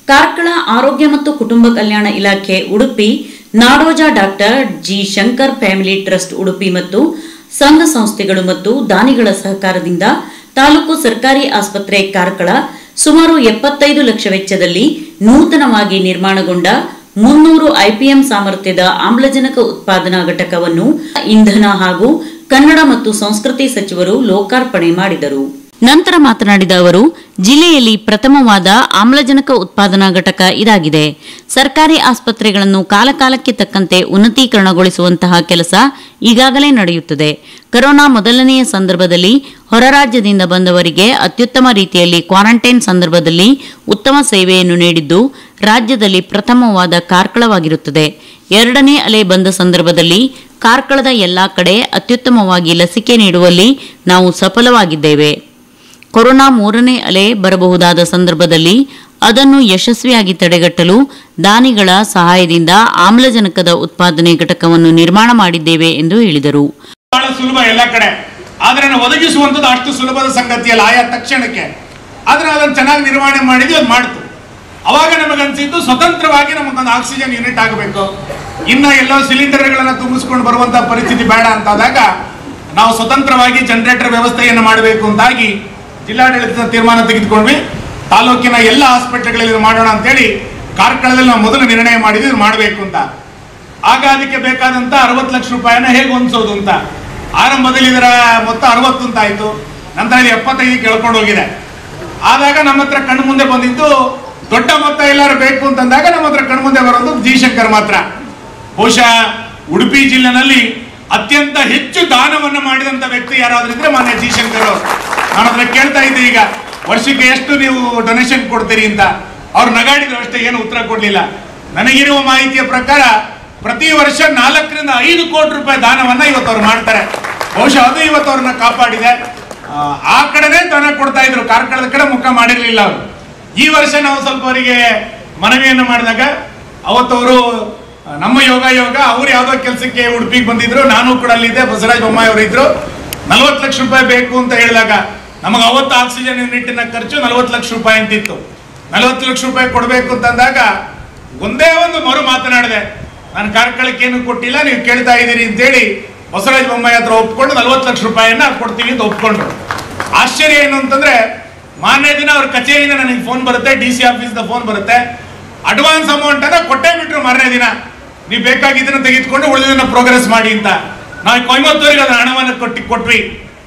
ಕಾರ್ಕಳ ಆರೋಗ್ಯ ಮತ್ತು ಕುಟುಂಬ ಕಲ್ಯಾಣ ಇಲಾಖೆ Udupi Nadoja doctor G Shankar family trust Udupi ಮತ್ತು ಸಂಘ ಸಂಸ್ಥೆಗಳು ಮತ್ತು ದಾನಿಗಳ ಸಹಕಾರದಿಂದ ತಾಲೂಕು ಸರ್ಕಾರಿ ಆಸ್ಪತ್ರೆ ಕಾರ್ಕಳ ಸುಮಾರು ಎಪ್ಪತ್ತೈದು ಲಕ್ಷ ವೆಚ್ಚದಲ್ಲಿ ನೂತನವಾಗಿ ನಿರ್ಮಾಣಗೊಂಡ ಮುನ್ನೂರು ಐಪಿಎಂ ಸಾಮರ್ಥ್ಯದ ಆಮ್ಲಜನಕ ಉತ್ಪಾದನಾ ಘಟಕವನ್ನು ಇಂಧನ ಹಾಗೂ ಕನ್ನಡ ಮತ್ತು ಸಂಸ್ಕೃತಿ ಸಚಿವರು ಲೋಕಾರ್ಪಣೆ ಮಾಡಿದರು ನಂತರ ಮಾತನಾಡಿದ ಅವರು ಜಿಲ್ಲೆಯಲ್ಲಿ ಪ್ರಥಮವಾದ ಆಮ್ಲಜನಕ ಉತ್ಪಾದನಾ ಘಟಕ ಇದಾಗಿದೆ ಸರ್ಕಾರಿ ಆಸ್ಪತ್ರೆಗಳನ್ನು ಕಾಲಕಾಲಕ್ಕೆ ತಕ್ಕಂತೆ ಉನ್ನತೀಕರಣಗೊಳಿಸುವಂತಹ ಕೆಲಸ ಈಗಾಗಲೇ ನಡೆಯುತ್ತದೆ ಕರೋನಾ ಮೊದಲನೆಯ ಸಂದರ್ಭದಲ್ಲಿ ಹೊರ ರಾಜ್ಯದಿಂದ ಬಂದವರಿಗೆ ಅತ್ಯುತ್ತಮ ರೀತಿಯಲ್ಲಿ ಕ್ವಾರಂಟೈನ್ ಸಂದರ್ಭದಲ್ಲಿ ಉತ್ತಮ ಸೇವೆಯನ್ನು ನೀಡಿದ್ದು ರಾಜ್ಯದಲ್ಲಿ ಪ್ರಥಮವಾದ ಕಾರ್ಕಳವಾಗಿರುತ್ತದೆ ಎರಡನೇ ಅಲೆ ಬಂದ ಸಂದರ್ಭದಲ್ಲಿ ಕಾರ್ಕಳದ ಎಲ್ಲಾ ಕಡೆ ಅತ್ಯುತ್ತಮವಾಗಿ ಲಸಿಕೆ ನೀಡುವಲ್ಲಿ ನಾವು ಸಫಲವಾಗಿದ್ದೇವೆ ಕೊರೋನಾ ಮೂರನೇ ಅಲೆ ಬರಬಹುದಾದ ಸಂದರ್ಭದಲ್ಲಿ ಅದನ್ನು ಯಶಸ್ವಿಯಾಗಿ ತಡೆಗಟ್ಟಲು ದಾನಿಗಳ ಸಹಾಯದಿಂದ ಆಮ್ಲಜನಕದ ಉತ್ಪಾದನೆ ಘಟಕವನ್ನು ನಿರ್ಮಾಣ ಮಾಡಿದ್ದೇವೆ ಎಂದು ಹೇಳಿದರು ಬಹಳ ಸುಲಭ ಎಲ್ಲ ಕಡೆ ಆದ್ರೆ ನಾವು ಒದಗಿಸುವಂಥದ್ದು ಅಷ್ಟು ಸುಲಭದ ಸಂಗತಿಯಲ್ಲ ಆಯಾ ತಕ್ಷಣಕ್ಕೆ ಆದ್ರೆ ಅದನ್ನು ಚೆನ್ನಾಗಿ ನಿರ್ವಹಣೆ ಮಾಡಿದ್ವಿ ಅದು ಮಾಡ್ತು ಅವಾಗ ನಮಗನ್ಸಿದ್ದು ಸ್ವತಂತ್ರವಾಗಿ ನಮಗೊಂದು ಆಕ್ಸಿಜನ್ ಯೂನಿಟ್ ಆಗಬೇಕು ಇನ್ನ ಎಲ್ಲೋ ಸಿಲಿಂಡರ್ಗಳನ್ನ ತುಂಬಿಸ್ಕೊಂಡು ಬರುವಂತ ಪರಿಸ್ಥಿತಿ ಬೇಡ ಅಂತಾದಾಗ ನಾವು ಸ್ವತಂತ್ರವಾಗಿ ಜನರೇಟರ್ ವ್ಯವಸ್ಥೆಯನ್ನು ಮಾಡಬೇಕು ಅಂತಾಗಿ ಜಿಲ್ಲಾಡಳಿತದ ತೀರ್ಮಾನ ತೆಗೆದುಕೊಂಡ್ವಿ ತಾಲೂಕಿನ ಎಲ್ಲ ಹಾಸ್ಪಿಟಲ್ಗಳಲ್ಲಿ ಇದು ಮಾಡೋಣ ಅಂತೇಳಿ ಕಾರ್ಕಳದಲ್ಲಿ ನಾವು ಮೊದಲು ನಿರ್ಣಯ ಮಾಡಿದ್ವಿ ಇದು ಮಾಡಬೇಕು ಅಂತ ಆಗ ಅದಕ್ಕೆ ಬೇಕಾದಂತ ಅರವತ್ತು ಲಕ್ಷ ರೂಪಾಯಿನ ಹೇಗೆ ಹೊಂದಿಸೋದು ಅಂತ ಆರಂಭದಲ್ಲಿ ಇದರ ಮೊತ್ತ ಅರವತ್ತು ಅಂತ ಆಯ್ತು ನಂತರ ಇದು ಎಪ್ಪತ್ತೈದು ಕೇಳ್ಕೊಂಡು ಹೋಗಿದೆ ಆದಾಗ ನಮ್ಮ ಹತ್ರ ಕಣ್ಣು ಮುಂದೆ ಬಂದಿದ್ದು ದೊಡ್ಡ ಮೊತ್ತ ಎಲ್ಲರೂ ಬೇಕು ಅಂತಂದಾಗ ನಮ್ಮ ಹತ್ರ ಕಣ್ಣು ಮುಂದೆ ಬರೋದು ಜಿ ಶಂಕರ್ ಮಾತ್ರ ಬಹುಶಃ ಉಡುಪಿ ಜಿಲ್ಲೆನಲ್ಲಿ ಅತ್ಯಂತ ಹೆಚ್ಚು ದಾನವನ್ನ ಮಾಡಿದಂತ ವ್ಯಕ್ತಿ ಯಾರಾದ್ರೂ ಇದ್ರೆ ಮಾನ್ಯ ಜಿ ಶಂಕರ್ ಅವರು ನಾನು ಹತ್ರ ಕೇಳ್ತಾ ಇದ್ದೆ ಈಗ ವರ್ಷಕ್ಕೆ ಎಷ್ಟು ನೀವು ಡೊನೇಷನ್ ಕೊಡ್ತೀರಿ ಅಂತ ಅವ್ರು ನಗಾಡಿದ್ರು ಅಷ್ಟೇ ಏನು ಉತ್ತರ ಕೊಡ್ಲಿಲ್ಲ ನನಗಿರುವ ಮಾಹಿತಿಯ ಪ್ರಕಾರ ಪ್ರತಿ ವರ್ಷ ನಾಲ್ಕರಿಂದ ಐದು ಕೋಟಿ ರೂಪಾಯಿ ದಾನವನ್ನ ಇವತ್ತು ಅವ್ರು ಮಾಡ್ತಾರೆ ಬಹುಶಃ ಅದು ಇವತ್ತು ಅವ್ರನ್ನ ಕಾಪಾಡಿದೆ ಆ, ಆ ಕಡೆನೇ ದಾನ ಕೊಡ್ತಾ ಇದ್ರು ಕಾರ್ಕಳದ ಕಡೆ ಮುಖ ಮಾಡಿರ್ಲಿಲ್ಲ ಅವರು ಈ ವರ್ಷ ನಾವು ಸ್ವಲ್ಪ ಅವರಿಗೆ ಮನವಿಯನ್ನು ಮಾಡಿದಾಗ ಅವತ್ತವರು ನಮ್ಮ ಯೋಗ ಯೋಗ ಅವ್ರು ಯಾವ್ದೋ ಕೆಲಸಕ್ಕೆ ಉಡುಪಿಗೆ ಬಂದಿದ್ರು ನಾನು ಕೂಡ ಅಲ್ಲಿದ್ದೆ ಬಸವರಾಜ ಬೊಮ್ಮಾಯಿ ಅವರು ಇದ್ರು ನಲ್ವತ್ತು ಲಕ್ಷ ರೂಪಾಯಿ ಬೇಕು ಅಂತ ಹೇಳಿದಾಗ ನಮಗೆ ಅವತ್ತು ಆಕ್ಸಿಜನ್ ಯೂನಿಟ್ನ ಖರ್ಚು ನಲ್ವತ್ತು ಲಕ್ಷ ರೂಪಾಯಿ ಅಂತಿತ್ತು ನಲವತ್ತು ಲಕ್ಷ ರೂಪಾಯಿ ಕೊಡಬೇಕು ಅಂತಂದಾಗ ಒಂದೇ ಒಂದು ಮರು ಮಾತನಾಡಿದೆ ನಾನು ಕಾರ್ಕಳಕ್ಕೆ ಏನು ಕೊಟ್ಟಿಲ್ಲ ನೀವು ಕೇಳ್ತಾ ಇದ್ದೀರಿ ಅಂತೇಳಿ ಬಸವರಾಜ ಬೊಮ್ಮಾಯಿ ಹತ್ರ ಒಪ್ಕೊಂಡು ನಲ್ವತ್ತು ಲಕ್ಷ ರೂಪಾಯಿಯನ್ನ ಕೊಡ್ತೀವಿ ಅಂತ ಒಪ್ಕೊಂಡ್ರು ಆಶ್ಚರ್ಯ ಏನು ಅಂತಂದ್ರೆ ಮಾನ್ಯ ದಿನ ಅವ್ರ ಕಚೇರಿಯಿಂದ ನನಗೆ ಫೋನ್ ಬರುತ್ತೆ ಡಿ ಸಿ ಆಫೀಸ್ದ ಫೋನ್ ಬರುತ್ತೆ ಅಡ್ವಾನ್ಸ್ ಅಮೌಂಟ್ ಅನ್ನ ಕೊಟ್ಟೇ ಬಿಟ್ರು ಮಾರನೇ ದಿನ ನೀವು ಬೇಕಾಗಿದ್ದನ್ನ ತೆಗೆದುಕೊಂಡು ಉಳಿದನ್ನ ಪ್ರೋಗ್ರೆಸ್ ಮಾಡಿ ಅಂತ ನಾವು ಕೊಯಮತ್ತೂರಿಗೆ ಅದನ್ನ ಹಣವನ್ನು ಕೊಟ್ಟು ಕೊಟ್ವಿ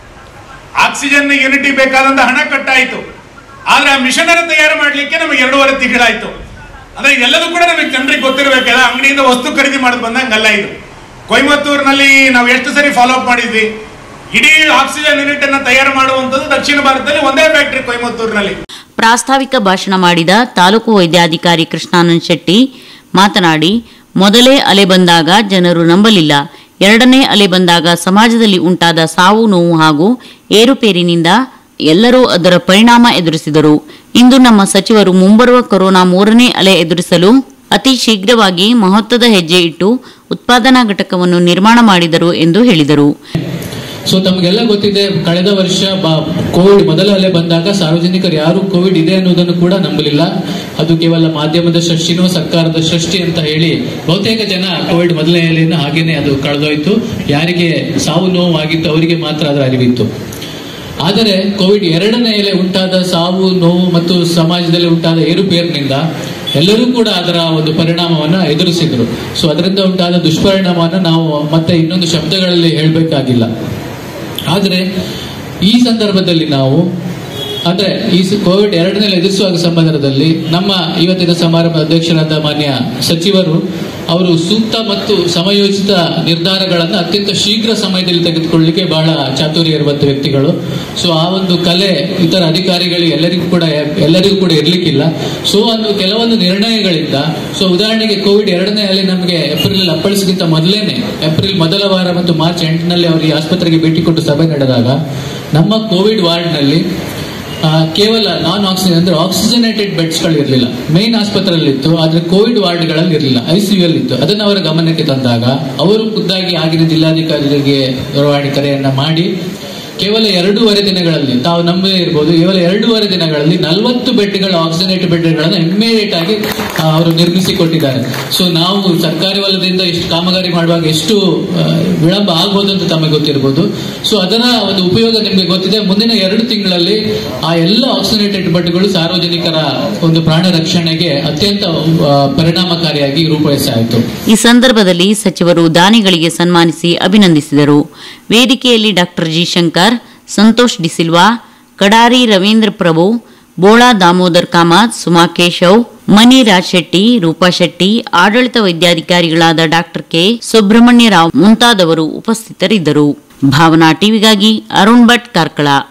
ಆಕ್ಸಿಜನ್ ಯೂನಿಟಿ ಬೇಕಾದಂತ ಹಣ ಕಟ್ಟಾಯಿತು ಆದ್ರೆ ಆ ಮಿಷನ್ ಅನ್ನು ತಯಾರು ಮಾಡ್ಲಿಕ್ಕೆ ನಮಗೆ ಎರಡೂವರೆ ತಿಂಗಳಾಯ್ತು ಅಂದ್ರೆ ಇದೆಲ್ಲದೂ ಕೂಡ ನಮಗೆ ಜನರಿಗೆ ಗೊತ್ತಿರಬೇಕಲ್ಲ ಅಂಗಡಿಯಿಂದ ವಸ್ತು ಖರೀದಿ ಮಾಡೋದು ಬಂದಂಗಲ್ಲ ಇದು ಕೊಯಮತ್ತೂರಿನಲ್ಲಿ ನಾವು ಎಷ್ಟು ಸರಿ ಫಾಲೋ ಅಪ್ ಮಾಡಿದ್ವಿ ಇಡೀ ಆಕ್ಸಿಜನ್ ಯೂನಿಟ್ ಅನ್ನ ತಯಾರು ಮಾಡುವಂತದ್ದು ದಕ್ಷಿಣ ಭಾರತದಲ್ಲಿ ಒಂದೇ ಫ್ಯಾಕ್ಟರಿ ಕೊಯಮತ್ತೂರಿನಲ್ಲಿ ಪ್ರಾಸ್ತಾವಿಕ ಭಾಷಣ ಮಾಡಿದ ತಾಲೂಕು ವೈದ್ಯಾಧಿಕಾರಿ ಕೃಷ್ಣಾನಂದ್ ಶೆಟ್ಟಿ ಮಾತನಾಡಿ ಮೊದಲೇ ಅಲೆ ಬಂದಾಗ ಜನರು ನಂಬಲಿಲ್ಲ ಎರಡನೇ ಅಲೆ ಬಂದಾಗ ಸಮಾಜದಲ್ಲಿ ಉಂಟಾದ ಸಾವು ನೋವು ಹಾಗೂ ಏರುಪೇರಿನಿಂದ ಎಲ್ಲರೂ ಅದರ ಪರಿಣಾಮ ಎದುರಿಸಿದರು ಇಂದು ನಮ್ಮ ಸಚಿವರು ಮುಂಬರುವ ಕೊರೋನಾ ಮೂರನೇ ಅಲೆ ಎದುರಿಸಲು ಅತಿ ಶೀಘ್ರವಾಗಿ ಮಹತ್ವದ ಹೆಜ್ಜೆ ಇಟ್ಟು ಉತ್ಪಾದನಾ ಘಟಕವನ್ನು ನಿರ್ಮಾಣ ಮಾಡಿದರು ಎಂದು ಹೇಳಿದರು ಸೊ ತಮಗೆಲ್ಲ ಗೊತ್ತಿದೆ ಕಳೆದ ವರ್ಷ ಬ- ಕೋವಿಡ್ ಮೊದಲ ಅಲೆ ಬಂದಾಗ ಸಾರ್ವಜನಿಕರು ಯಾರು ಕೋವಿಡ್ ಇದೆ ಅನ್ನೋದನ್ನು ಕೂಡ ನಂಬಲಿಲ್ಲ ಅದು ಕೇವಲ ಮಾಧ್ಯಮದ ಸೃಷ್ಟಿನೋ ಸರ್ಕಾರದ ಸೃಷ್ಟಿ ಅಂತ ಹೇಳಿ ಬಹುತೇಕ ಜನ ಕೋವಿಡ್ ಮೊದಲನೇ ಅಲೆಯನ್ನು ಹಾಗೇನೆ ಅದು ಕಳೆದೋಯ್ತು ಯಾರಿಗೆ ಸಾವು ನೋವು ಆಗಿತ್ತು ಅವರಿಗೆ ಮಾತ್ರ ಅದರ ಅರಿವಿತ್ತು ಆದರೆ ಕೋವಿಡ್ ಎರಡನೇ ಎಲೆ ಉಂಟಾದ ಸಾವು ನೋವು ಮತ್ತು ಸಮಾಜದಲ್ಲಿ ಉಂಟಾದ ಏರುಪೇರಿನಿಂದ ಎಲ್ಲರೂ ಕೂಡ ಅದರ ಒಂದು ಪರಿಣಾಮವನ್ನ ಎದುರಿಸಿದ್ರು ಸೊ ಅದರಿಂದ ಉಂಟಾದ ದುಷ್ಪರಿಣಾಮವನ್ನು ನಾವು ಮತ್ತೆ ಇನ್ನೊಂದು ಶಬ್ದಗಳಲ್ಲಿ ಹೇಳಬೇಕಾಗಿಲ್ಲ ಆದರೆ ಈ ಸಂದರ್ಭದಲ್ಲಿ ನಾವು ಅಂದ್ರೆ ಈ ಸ- ಕೋವಿಡ್ ಎರಡನೇ ಎದುರಿಸುವ ಸಂದರ್ಭದಲ್ಲಿ ನಮ್ಮ ಇವತ್ತಿನ ಸಮಾರಂಭ ಅಧ್ಯಕ್ಷರಾದ ಮಾನ್ಯ ಸಚಿವರು ಅವರು ಸೂಕ್ತ ಮತ್ತು ಸಮಯೋಚಿತ ನಿರ್ಧಾರಗಳನ್ನು ಅತ್ಯಂತ ಶೀಘ್ರ ಸಮಯದಲ್ಲಿ ತೆಗೆದುಕೊಳ್ಳಲಿಕ್ಕೆ ಬಹಳ ಚಾತುರ್ಯ ಇರುವಂತ ವ್ಯಕ್ತಿಗಳು ಸೊ ಆ ಒಂದು ಕಲೆ ಇತರ ಅಧಿಕಾರಿಗಳಿಗೆ ಎಲ್ಲರಿಗೂ ಕೂಡ ಎಲ್ಲರಿಗೂ ಕೂಡ ಇರ್ಲಿಕ್ಕಿಲ್ಲ ಸೊ ಒಂದು ಕೆಲವೊಂದು ನಿರ್ಣಯಗಳಿಂದ ಸೊ ಉದಾಹರಣೆಗೆ ಕೋವಿಡ್ ಎರಡನೇ ಅಲೆ ನಮಗೆ ಏಪ್ರಿಲ್ ಅಪ್ಪಳಿಸಕ್ಕಿಂತ ಮೊದಲೇನೆ ಏಪ್ರಿಲ್ ಮೊದಲ ವಾರ ಮತ್ತು ಮಾರ್ಚ್ ಎಂಟನಲ್ಲಿ ಅವರು ಈ ಆಸ್ಪತ್ರೆಗೆ ಭೇಟಿ ಕೊಟ್ಟು ಸಭೆ ನಡೆದಾಗ ನಮ್ಮ ಕೋವಿಡ್ ವಾರ್ಡ್ನಲ್ಲಿ ಆ, ಕೇವಲ ನಾನ್ ಆಕ್ಸಿಜನ್ ಅಂದ್ರೆ ಆಕ್ಸಿಜನೇಟೆಡ್ ಬೆಡ್ಸ್ಗಳು ಇರಲಿಲ್ಲ ಮೇನ್ ಆಸ್ಪತ್ರೆಯಲ್ಲಿತ್ತು ಆದ್ರೆ ಕೋವಿಡ್ ವಾರ್ಡ್ಗಳಲ್ಲಿ ಇರಲಿಲ್ಲ ಐಸಿಯು ಅಲ್ಲಿ ಇತ್ತು ಅದನ್ನ ಅವರ ಗಮನಕ್ಕೆ ತಂದಾಗ ಅವರು ಖುದ್ದಾಗಿ ಆಗಿನ ಜಿಲ್ಲಾಧಿಕಾರಿಗೆ ದೂರವಾಣಿ ಕರೆಯನ್ನ ಮಾಡಿ ಕೇವಲ ಎರಡೂವರೆ ದಿನಗಳಲ್ಲಿ ತಾವು ನಂಬದೇ ಇರ್ಬೋದು ಕೇವಲ ಎರಡೂವರೆ ದಿನಗಳಲ್ಲಿ ನಲವತ್ತು ಬೆಡ್ಗಳ ಆಕ್ಸಿಜನೇಟ್ ಬೆಡ್ಗಳನ್ನು ಇಮ್ಮಿಡಿಯೇಟ್ ಆಗಿ ಆ, ಅವರು ನಿರ್ಮಿಸಿ ಕೊಟ್ಟಿದ್ದಾರೆ ಸೊ ನಾವು ಸರ್ಕಾರಿ ವಲಯದಿಂದ ಇಷ್ಟು ಕಾಮಗಾರಿ ಮಾಡುವಾಗ ಎಷ್ಟು ಆ, ವಿಳಂಬ ಆಗ್ಬೋದು ಅಂತ ತಮಗೆ ಗೊತ್ತಿರ್ಬೋದು ಸೊ ಅದರ ಒಂದು ಉಪಯೋಗ ನಿಮಗೆ ಗೊತ್ತಿದೆ ಮುಂದಿನ ಎರಡು ತಿಂಗಳಲ್ಲಿ ಆ ಎಲ್ಲ ಆಕ್ಸಿಜನೇಟೆಡ್ ಬೆಡ್ಗಳು ಸಾರ್ವಜನಿಕರ ಒಂದು ಪ್ರಾಣ ರಕ್ಷಣೆಗೆ ಅತ್ಯಂತ ಆ, ಪರಿಣಾಮಕಾರಿಯಾಗಿ ರೂಪುಗೊಳಿಸಾಯಿತು ಈ ಸಂದರ್ಭದಲ್ಲಿ ಸಚಿವರು ದಾನಿಗಳಿಗೆ ಸನ್ಮಾನಿಸಿ ಅಭಿನಂದಿಸಿದರು ವೇದಿಕೆಯಲ್ಲಿ ಡಾಕ್ಟರ್ ಜಿ ಶಂಕರ್ ಸಂತೋಷ್ ಡಿಸಿಲ್ವಾ ಕಡಾರಿ ರವೀಂದ್ರ ಪ್ರಭು ಬೋಳಾ ದಾಮೋದರ್ ಕಾಮತ್ ಸುಮಾ ಕೇಶವ್ ಮನಿ ರಾಜ್ ಶೆಟ್ಟಿ ರೂಪಾ ಶೆಟ್ಟಿ ಆಡಳಿತ ವೈದ್ಯಾಧಿಕಾರಿಗಳಾದ ಡಾಕ್ಟರ್ ಕೆ ಸುಬ್ರಹ್ಮಣ್ಯ ರಾವ್ ಮುಂತಾದವರು ಉಪಸ್ಥಿತರಿದ್ದರು ಭಾವನಾ ಟಿವಿಗಾಗಿ ಅರುಣ್ ಭಟ್ ಕಾರ್ಕಳ